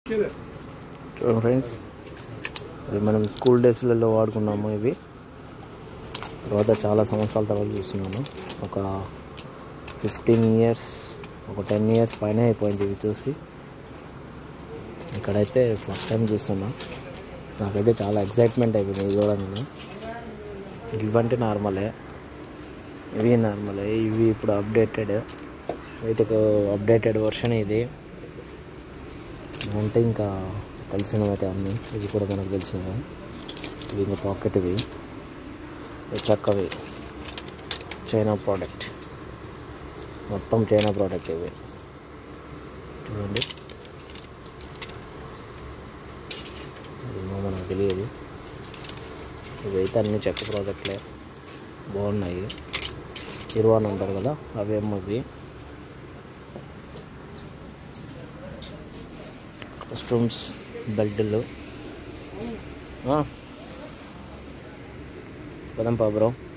చూడండి ఫ్రెండ్స్ ఇవి మనం స్కూల్ డేస్లలో వాడుకున్నాము ఇవి తర్వాత చాలా సంవత్సరాల తర్వాత చూస్తున్నాను ఒక ఫిఫ్టీన్ ఇయర్స్ ఒక టెన్ ఇయర్స్ పైన అయిపోయింది ఇవి చూసి ఇక్కడైతే ఫస్ట్ టైం చూస్తున్నా నాకైతే చాలా ఎక్సైట్మెంట్ అయిపోయింది ఇది చూడండి ఇవంటే నార్మలే ఇవి నార్మలే ఇవి ఇప్పుడు అప్డేటెడ్ వీటికి అప్డేటెడ్ వర్షన్ ఇది అంటే ఇంకా తెలిసినవి అన్నీ ఇవి కూడా మనకు తెలిసినవి ఇవి ఇంకా పాకెట్ ఇవి ఇవి చక్కవి చైనా ప్రోడక్ట్ మొత్తం చైనా ప్రోడక్ట్ ఇవి చూడండి ఏమో మనకు తెలియదు ఇవైతే అన్ని చెక్క ప్రోడక్ట్లే బాగున్నాయి ఇరువాన్ అంటారు కదా అవేమో ఇవి కాస్ట్యూమ్స్ బెల్ట్లు పదంపా బ్రో